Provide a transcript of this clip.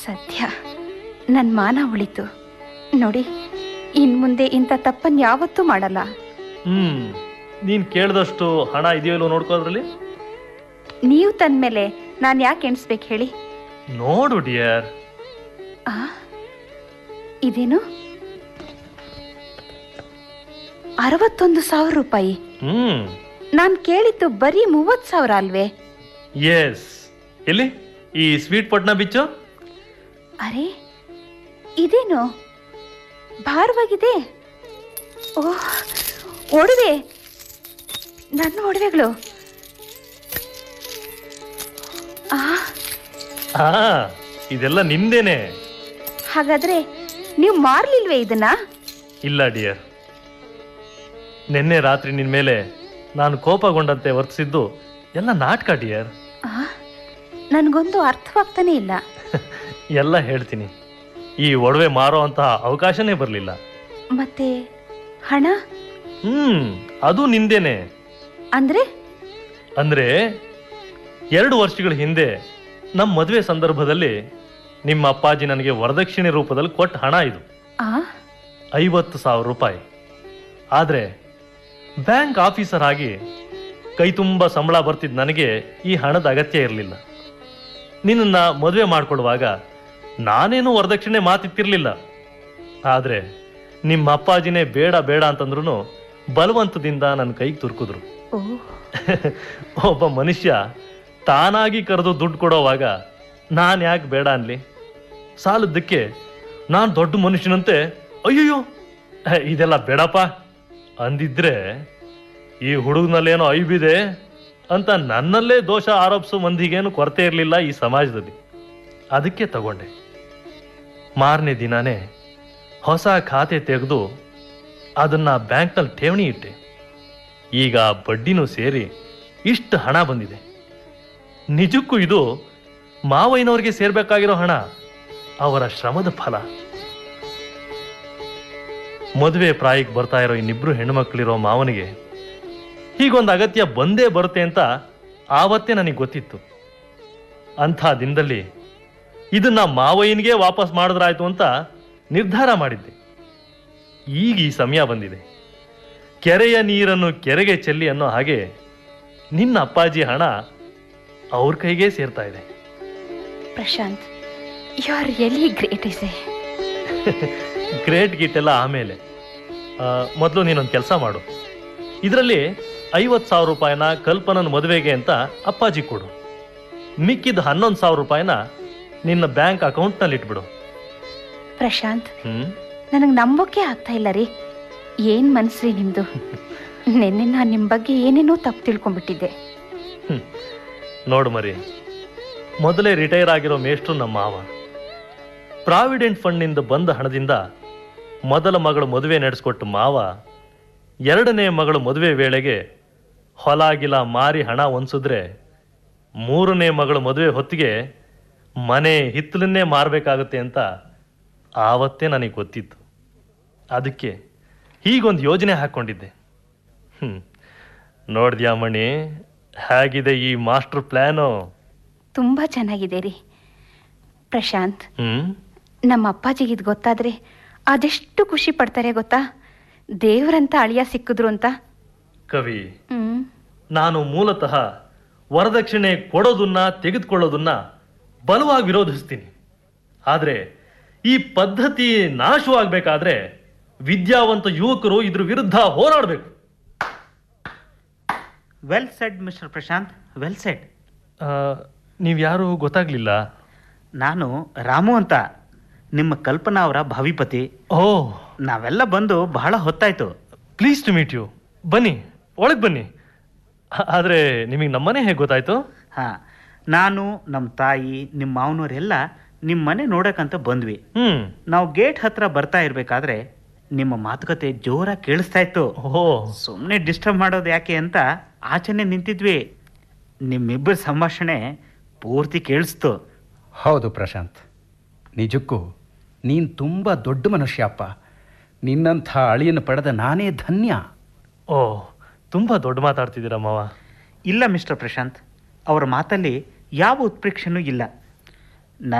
ಸದ್ಯ ನನ್ನ ಮಾನ ಉಳಿತು ನೋಡಿ ಇನ್ ಮುಂದೆ ಇಂಥ ತಪ್ಪನ್ನು ಯಾವತ್ತೂ ಮಾಡಲ್ಲ ಹ್ಮ್ ನೀನ್ ಕೇಳಿದಷ್ಟು ಹಣ ಇದೆಯೋ ಇಲ್ವೋ ನೋಡ್ಕೋದ್ರಲ್ಲಿ ನೀವು ತಂದ್ಮೇಲೆ ನಾನು ಯಾಕೆ ಎಣಿಸ್ಬೇಕು ಹೇಳಿ ನೋಡು ಡಿಯರ್ ಆ ಇದೇನು ಅರವತ್ತೊಂದು ಸಾವಿರ ರೂಪಾಯಿ ಹ್ಮ್ ನಾನು ಕೇಳಿದ್ದು ಬರೀ ಮೂವತ್ತು ಸಾವಿರ ಅಲ್ವೇ ಎಸ್ ಎಲ್ಲಿ ಈ ಸ್ವೀಟ್ ಪಟ್ನ ಬಿಚ್ಚು ಅರೆ ಇದೇನು ಭಾರವಾಗಿದೆ ಓಹ್ ಒಡವೆ ನನ್ನ ಒಡವೆಗಳು ಆ ಹಾ ಇದೆಲ್ಲ ನಿಂದೇನೆ ಹಾಗಾದ್ರೆ ನೀವು ಮಾರ್ಲಿಲ್ವೇ ಇದನ್ನ ಇಲ್ಲ ಡಿಯರ್ ನಿನ್ನೆ ರಾತ್ರಿ ನಿನ್ ಮೇಲೆ ನಾನು ಕೋಪಗೊಂಡಂತೆ ವರ್ತಿಸಿದ್ದು ಎಲ್ಲ ನಾಟಕ ಡಿಯರ್ ಆ ನನಗೊಂದು ಅರ್ಥವಾಗ್ತಾನೆ ಇಲ್ಲ ಎಲ್ಲ ಹೇಳ್ತೀನಿ ಈ ಒಡವೆ ಮಾರೋ ಅಂತಹ ಅವಕಾಶನೇ ಬರಲಿಲ್ಲ ಮತ್ತೆ ಹಣ ಹ್ಮ್ ಅದು ನಿಂದೇನೆ ಅಂದ್ರೆ ಅಂದ್ರೆ ಎರಡು ವರ್ಷಗಳ ಹಿಂದೆ ನಮ್ಮ ಮದುವೆ ಸಂದರ್ಭದಲ್ಲಿ ನಿಮ್ಮ ಅಪ್ಪಾಜಿ ನನಗೆ ವರದಕ್ಷಿಣೆ ರೂಪದಲ್ಲಿ ಕೊಟ್ಟ ಹಣ ಇದು ಆ ಐವತ್ತು ಸಾವಿರ ರೂಪಾಯಿ ಆದರೆ ಬ್ಯಾಂಕ್ ಆಫೀಸರ್ ಆಗಿ ಕೈ ತುಂಬ ಸಂಬಳ ಬರ್ತಿದ್ದ ನನಗೆ ಈ ಹಣದ ಅಗತ್ಯ ಇರಲಿಲ್ಲ ನಿನ್ನನ್ನು ಮದುವೆ ಮಾಡಿಕೊಡುವಾಗ ನಾನೇನು ವರದಕ್ಷಿಣೆ ಮಾತಿತ್ತಿರಲಿಲ್ಲ ಆದರೆ ನಿಮ್ಮ ಅಪ್ಪಾಜಿನೇ ಬೇಡ ಬೇಡ ಅಂತಂದ್ರೂ ಬಲವಂತದಿಂದ ನನ್ನ ಕೈಗೆ ತುರ್ಕಿದ್ರು ಓ ಒಬ್ಬ ಮನುಷ್ಯ ತಾನಾಗಿ ಕರೆದು ದುಡ್ಡು ಕೊಡೋವಾಗ ನಾನು ಯಾಕೆ ಬೇಡ ಅನ್ಲಿ ಸಾಲದ್ದಕ್ಕೆ ನಾನು ದೊಡ್ಡ ಮನುಷ್ಯನಂತೆ ಅಯ್ಯಯ್ಯೋ ಹೇ, ಇದೆಲ್ಲ ಬೇಡಪ್ಪ ಅಂದಿದ್ರೆ ಈ ಹುಡುಗನಲ್ಲೇನೋ ಐಬಿದೆ ಅಂತ ನನ್ನಲ್ಲೇ ದೋಷ ಆರೋಪಿಸೋ ಮಂದಿಗೇನು ಕೊರತೆ ಇರಲಿಲ್ಲ ಈ ಸಮಾಜದಲ್ಲಿ ಅದಕ್ಕೆ ತಗೊಂಡೆ ಮಾರನೇ ದಿನಾನೇ ಹೊಸ ಖಾತೆ ತೆಗೆದು ಅದನ್ನ ಬ್ಯಾಂಕ್ನಲ್ಲಿ ಠೇವಣಿ ಇಟ್ಟೆ ಈಗ ಬಡ್ಡಿನೂ ಸೇರಿ ಇಷ್ಟು ಹಣ ಬಂದಿದೆ ನಿಜಕ್ಕೂ ಇದು ಮಾವಯ್ಯನವ್ರಿಗೆ ಸೇರ್ಬೇಕಾಗಿರೋ ಹಣ ಅವರ ಶ್ರಮದ ಫಲ ಮದುವೆ ಪ್ರಾಯಕ್ಕೆ ಬರ್ತಾ ಇರೋ ಇನ್ನಿಬ್ರು ಹೆಣ್ಮಕ್ಳಿರೋ ಮಾವನಿಗೆ ಹೀಗೊಂದು ಅಗತ್ಯ ಬಂದೇ ಬರುತ್ತೆ ಅಂತ ಆವತ್ತೇ ನನಗೆ ಗೊತ್ತಿತ್ತು ಅಂಥ ದಿನದಲ್ಲಿ ಇದನ್ನ ಮಾವಯ್ಯನಿಗೆ ವಾಪಸ್ ಮಾಡಿದ್ರಾಯ್ತು ಅಂತ ನಿರ್ಧಾರ ಮಾಡಿದ್ದೆ ಈಗ ಈ ಸಮಯ ಬಂದಿದೆ ಕೆರೆಯ ನೀರನ್ನು ಕೆರೆಗೆ ಚೆಲ್ಲಿ ಅನ್ನೋ ಹಾಗೆ ನಿನ್ನ ಅಪ್ಪಾಜಿ ಹಣ ಅವ್ರ ಕೈಗೆ ಸೇರ್ತಾ ಇದೆ Prashanth you are really great is a great git ಎಲ್ಲ ಆಮೇಲೆ ಮೊದಲು ನೀನೊಂದು ಕೆಲಸ ಮಾಡು ಇದರಲ್ಲಿ ಐವತ್ತು ಸಾವಿರ ರೂಪಾಯಿನ ಕಲ್ಪನನ ಮದುವೆಗೆ ಅಂತ ಅಪ್ಪಾಜಿ ಕೊಡು ಮಿಕ್ಕಿದ ಹನ್ನೊಂದು ಸಾವಿರ ರೂಪಾಯಿನ ನಿನ್ನ ಬ್ಯಾಂಕ್ ಅಕೌಂಟ್ನಲ್ಲಿ ಇಟ್ಬಿಡು ಪ್ರಶಾಂತ್ ಹ್ಮ್ ನನಗೆ ನಂಬೋಕೆ ಆಗ್ತಾ ಇಲ್ಲ ರೀ ಏನ್ ಮನ್ಸ್ರಿ ನಿಮ್ದು ನಿನ್ನೆ ನಾನು ನಿಮ್ಮ ಬಗ್ಗೆ ಏನೇನೋ ತಪ್ಪು ತಿಳ್ಕೊಂಡ್ಬಿಟ್ಟಿದ್ದೆ ಹ್ಮ್. ನೋಡು ಮರಿ ಮೊದಲೇ ರಿಟೈರ್ ಆಗಿರೋ ಮೇಷ್ಟ್ರು ನಮ್ಮ ಮಾವ ಪ್ರಾವಿಡೆಂಟ್ ಫಂಡ್ನಿಂದ ಬಂದ ಹಣದಿಂದ ಮೊದಲ ಮಗಳು ಮದುವೆ ನಡೆಸ್ಕೊಟ್ಟು ಮಾವ ಎರಡನೇ ಮಗಳು ಮದುವೆ ವೇಳೆಗೆ ಹೊಲ ಗಿಲ ಮಾರಿ ಹಣ ಹೊಂದಿಸಿದ್ರೆ ಮೂರನೇ ಮಗಳು ಮದುವೆ ಹೊತ್ತಿಗೆ ಮನೆ ಹಿತ್ತಲನ್ನೇ ಮಾರಬೇಕಾಗುತ್ತೆ ಅಂತ ಆವತ್ತೇ ನನಗೆ ಗೊತ್ತಿತ್ತು ಅದಕ್ಕೆ ಹೀಗೊಂದು ಯೋಜನೆ ಹಾಕ್ಕೊಂಡಿದ್ದೆ ಹ್ಮ್ ನೋಡ್ದ್ಯಾ ಮಣಿ ಹೇಗಿದೆ ಈ ಮಾಸ್ಟರ್ ಪ್ಲ್ಯಾನು ತುಂಬಾ ಚೆನ್ನಾಗಿದೆ ರೀ ಪ್ರಶಾಂತ್ ಹ್ಮ್ ನಮ್ಮ ಅಪ್ಪಾಜಿಗೆ ಇದು ಗೊತ್ತಾದ್ರೆ ಅದೆಷ್ಟು ಖುಷಿ ಪಡ್ತಾರೆ ಗೊತ್ತಾ ದೇವ್ರಂತ ಅಳಿಯ ಸಿಕ್ಕಿದ್ರು ಅಂತ ಕವಿ ಹ್ಮ್ ನಾನು ಮೂಲತಃ ವರದಕ್ಷಿಣೆ ಕೊಡೋದನ್ನ ತೆಗೆದುಕೊಳ್ಳೋದನ್ನ ಬಲವಾಗಿ ವಿರೋಧಿಸ್ತೀನಿ ಆದರೆ ಈ ಪದ್ಧತಿ ನಾಶವಾಗಬೇಕಾದ್ರೆ ವಿದ್ಯಾವಂತ ಯುವಕರು ಇದ್ರ ವಿರುದ್ಧ ಹೋರಾಡಬೇಕು well said mister Prashanth well said ನೀವು ಯಾರು ಗೊತ್ತಾಗ್ಲಿಲ್ಲ ನಾನು ರಾಮು ಅಂತ ನಿಮ್ಮ ಕಲ್ಪನಾ ಅವರ ಭಾವಿಪತಿ ಓ ನಾವೆಲ್ಲ ಬಂದು ಬಹಳ ಹೊತ್ತಾಯ್ತು ಪ್ಲೀಸ್ ಟು ಮೀಟ್ ಯು ಬನ್ನಿ ಒಳಗೆ ಬನ್ನಿ ಆ- ಆದ್ರೆ ನಿಮಗೆ ನಮ್ಮನೆ ಹೇಗೆ ಗೊತ್ತಾಯ್ತು ಹಾ ನಾನು ನಮ್ಮ ತಾಯಿ ನಿಮ್ಮ ಮಾವನವರೆಲ್ಲ ನಿಮ್ಮ ಮನೆ ನೋಡಕ್ಕಂತ ಬಂದ್ವಿ ಹ್ಮ್ ನಾವು ಗೇಟ್ ಹತ್ರ ಬರ್ತಾ ಇರ್ಬೇಕಾದ್ರೆ ನಿಮ್ಮ ಮಾತುಕತೆ ಜೋರಾಗಿ ಕೇಳಿಸ್ತಾ ಇತ್ತು ಓ ಸುಮ್ಮನೆ ಡಿಸ್ಟರ್ಬ್ ಮಾಡೋದು ಯಾಕೆ ಅಂತ ಆಚೆನೆ ನಿಂತಿದ್ವಿ ನಿಮ್ಮಿಬ್ಬರ ಸಂಭಾಷಣೆ ಪೂರ್ತಿ ಕೇಳಿಸ್ತು ಹೌದು ಪ್ರಶಾಂತ್ ನಿಜಕ್ಕೂ ನೀನು ತುಂಬ ದೊಡ್ಡ ಮನುಷ್ಯಪ್ಪ ನಿನ್ನಂಥ ಅಳಿಯನ್ನು ಪಡೆದ ನಾನೇ ಧನ್ಯ ಓ ತುಂಬಾ ದೊಡ್ಡ ಮಾತಾಡ್ತಿದ್ದೀರಾ ಮಾವ ಇಲ್ಲ ಮಿಸ್ಟರ್ ಪ್ರಶಾಂತ್ ಅವರ ಮಾತಲ್ಲಿ ಯಾವ ಉತ್ಪ್ರೇಕ್ಷೆನೂ ಇಲ್ಲ